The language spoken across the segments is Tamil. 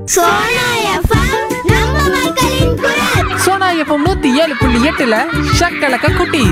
சோனா எஃப்எம் நம்ம மக்களின் குரல் சோனா எஃப்எம் நூத்தி ஏழு புள்ளி எட்டுல ஷக்கலக்க குட்டி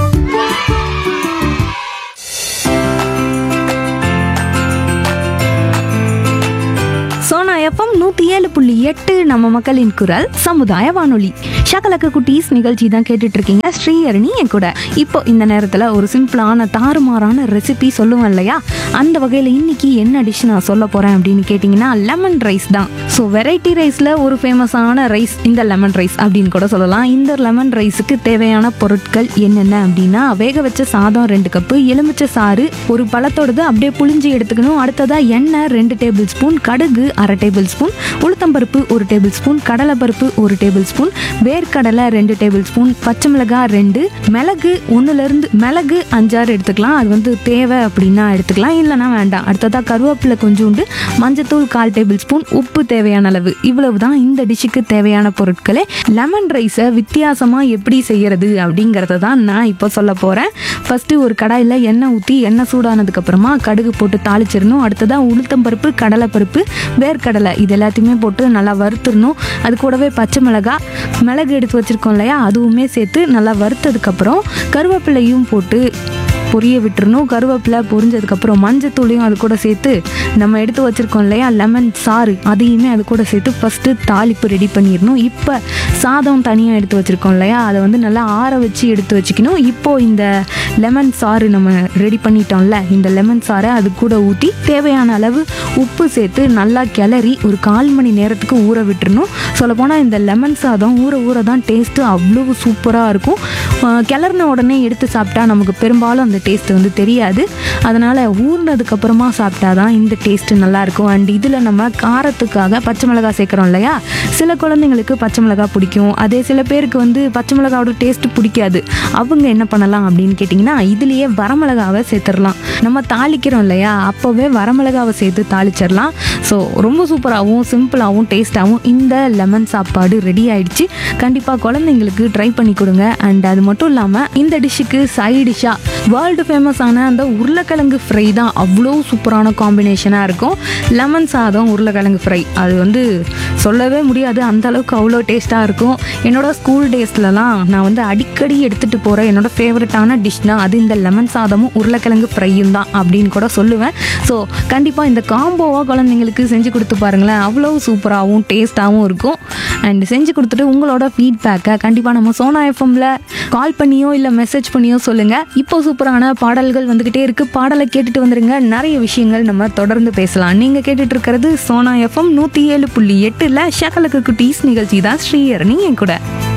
சோனா எஃப்எம் நூற்றி ஏழு புள்ளி எட்டு நம்ம மக்களின் குரல் சமுதாய வானொலி ஷகலக்க குட்டீஸ் நிகழ்ச்சி தான் கேட்டுட்டு இருக்கீங்க ஸ்ரீஹரணி என் கூட இப்போ இந்த நேரத்தில் ஒரு சிம்பிளான தாறுமாறான ரெசிபி சொல்லுவேன் இல்லையா அந்த வகையில் இன்னைக்கு என்ன டிஷ் நான் சொல்ல போகிறேன் அப்படின்னு கேட்டிங்கன்னா லெமன் ரைஸ் தான் ஸோ வெரைட்டி ரைஸில் ஒரு ஃபேமஸான ரைஸ் இந்த லெமன் ரைஸ் அப்படின்னு கூட சொல்லலாம் இந்த லெமன் ரைஸுக்கு தேவையான பொருட்கள் என்னென்ன அப்படின்னா வேக வச்ச சாதம் ரெண்டு கப்பு எலுமிச்சை சாறு ஒரு பழத்தோடது அப்படியே புளிஞ்சு எடுத்துக்கணும் அடுத்ததா எண்ணெய் ரெண்டு டேபிள் ஸ்பூன் கடுகு அரை டேபிள் ஸ்பூன் உளுத்தம்பருப்பு ஒரு டேபிள் ஸ்பூன் கடலைப்பருப்பு ஒரு டேபிள் ஸ்பூன் வேர்க்கடலை ரெண்டு டேபிள் ஸ்பூன் பச்சை மிளகாய் ரெண்டு மிளகு ஒன்றுலேருந்து மிளகு அஞ்சாறு எடுத்துக்கலாம் அது வந்து தேவை அப்படின்னா எடுத்துக்கலாம் இல்லைன்னா வேண்டாம் அடுத்ததா கருவேப்பிலை கொஞ்சோண்டு மஞ்சத்தூள் கால் டேபிள் ஸ்பூன் உப்பு தேவையான அளவு இவ்வளவு தான் இந்த டிஷ்ஷுக்கு தேவையான பொருட்களே லெமன் ரைஸை வித்தியாசமாக எப்படி செய்யறது அப்படிங்கிறத தான் நான் இப்போ சொல்ல போகிறேன் ஃபஸ்ட்டு ஒரு கடாயில் எண்ணெய் ஊற்றி எண்ணெய் சூடானதுக்கப்புறமா கடுகு போட்டு தாளிச்சிடணும் அடுத்ததாக உளுத்தம்பருப்பு கடலைப்பருப்பு வேர்க்கடலை இது எல்லாத்தையுமே போட்டு நல்லா வறுத்துடணும் அது கூடவே பச்சை மிளகாய் மிளகு எடுத்து வச்சுருக்கோம் இல்லையா அதுவுமே சேர்த்து நல்லா வறுத்ததுக்கப்புறம் கருவேப்பிலையும் போட்டு பொரிய விட்டுறணும் கருவேப்பிலை பொரிஞ்சதுக்கப்புறம் மஞ்சத்தூளையும் அது கூட சேர்த்து நம்ம எடுத்து வச்சுருக்கோம் இல்லையா லெமன் சாறு அதையுமே அது கூட சேர்த்து ஃபஸ்ட்டு தாளிப்பு ரெடி பண்ணிடணும் இப்போ சாதம் தனியாக எடுத்து வச்சுருக்கோம் இல்லையா அதை வந்து நல்லா ஆற வச்சு எடுத்து வச்சுக்கணும் இப்போது இந்த லெமன் சாறு நம்ம ரெடி பண்ணிட்டோம்ல இந்த லெமன் சாறை அது கூட ஊற்றி தேவையான அளவு உப்பு சேர்த்து நல்லா கிளறி ஒரு கால் மணி நேரத்துக்கு ஊற விட்டுறணும் சொல்லப்போனால் இந்த லெமன் சாதம் ஊற ஊற தான் டேஸ்ட்டு அவ்வளோ சூப்பராக இருக்கும் அஹ் கிளறின உடனே எடுத்து சாப்பிட்டா நமக்கு பெரும்பாலும் அந்த டேஸ்ட் வந்து தெரியாது அதனால் ஊறினதுக்கப்புறமா சாப்பிட்டா தான் இந்த டேஸ்ட்டு நல்லாயிருக்கும் அண்ட் இதில் நம்ம காரத்துக்காக பச்சை மிளகாய் சேர்க்குறோம் இல்லையா சில குழந்தைங்களுக்கு பச்சை மிளகாய் பிடிக்கும் அதே சில பேருக்கு வந்து பச்சை மிளகாவோட டேஸ்ட்டு பிடிக்காது அவங்க என்ன பண்ணலாம் அப்படின்னு கேட்டிங்கன்னா இதுலேயே வரமிளகாவை சேர்த்துடலாம் நம்ம தாளிக்கிறோம் இல்லையா அப்போவே வரமிளகாவை சேர்த்து தாளிச்சிடலாம் ஸோ ரொம்ப சூப்பராகவும் சிம்பிளாகவும் டேஸ்ட்டாகவும் இந்த லெமன் சாப்பாடு ரெடி ஆயிடுச்சு கண்டிப்பாக குழந்தைங்களுக்கு ட்ரை பண்ணி கொடுங்க அண்ட் அது மட்டும் இல்லாமல் இந்த டிஷ்ஷுக்கு சைட் டிஷ்ஷாக வேர்ல்டு ஃபேமஸான அந்த உருளைக்கிழங்கு ஃப்ரை தான் அவ்வளோ சூப்பரான காம்பினேஷனாக இருக்கும் லெமன் சாதம் உருளைக்கிழங்கு ஃப்ரை அது வந்து சொல்லவே முடியாது அந்த அளவுக்கு அவ்வளோ டேஸ்ட்டாக இருக்கும் என்னோட ஸ்கூல் டேஸ்லலாம் நான் வந்து அடிக்கடி எடுத்துகிட்டு போகிற என்னோட ஃபேவரட்டான டிஷ்னா அது இந்த லெமன் சாதமும் உருளைக்கிழங்கு ஃப்ரையும் தான் அப்படின்னு கூட சொல்லுவேன் ஸோ கண்டிப்பாக இந்த காம்போவாக குழந்தைங்களுக்கு செஞ்சு கொடுத்து பாருங்களேன் அவ்வளோ சூப்பராகவும் டேஸ்ட்டாகவும் இருக்கும் அண்ட் செஞ்சு கொடுத்துட்டு உங்களோட ஃபீட்பேக்கை கண்டிப்பாக நம்ம சோனா எஃப்எம்ல கால் பண்ணியோ இல்லை மெசேஜ் பண்ணியோ சொல்லுங்கள் இப்போ சூப்பரான பாடல்கள் வந்துக்கிட்டே இருக்குது பாடலை கேட்டுட்டு வந்துருங்க நிறைய விஷயங்கள் நம்ம தொடர்ந்து பேசலாம் நீங்கள் கேட்டுட்டு இருக்கிறது சோனா எஃப்எம் நூற்றி ஏழு புள்ளி எட்டில் ஷகலக்கு குட்டீஸ் நிகழ்ச்சி தான் ஸ்ரீஹரணி என் கூட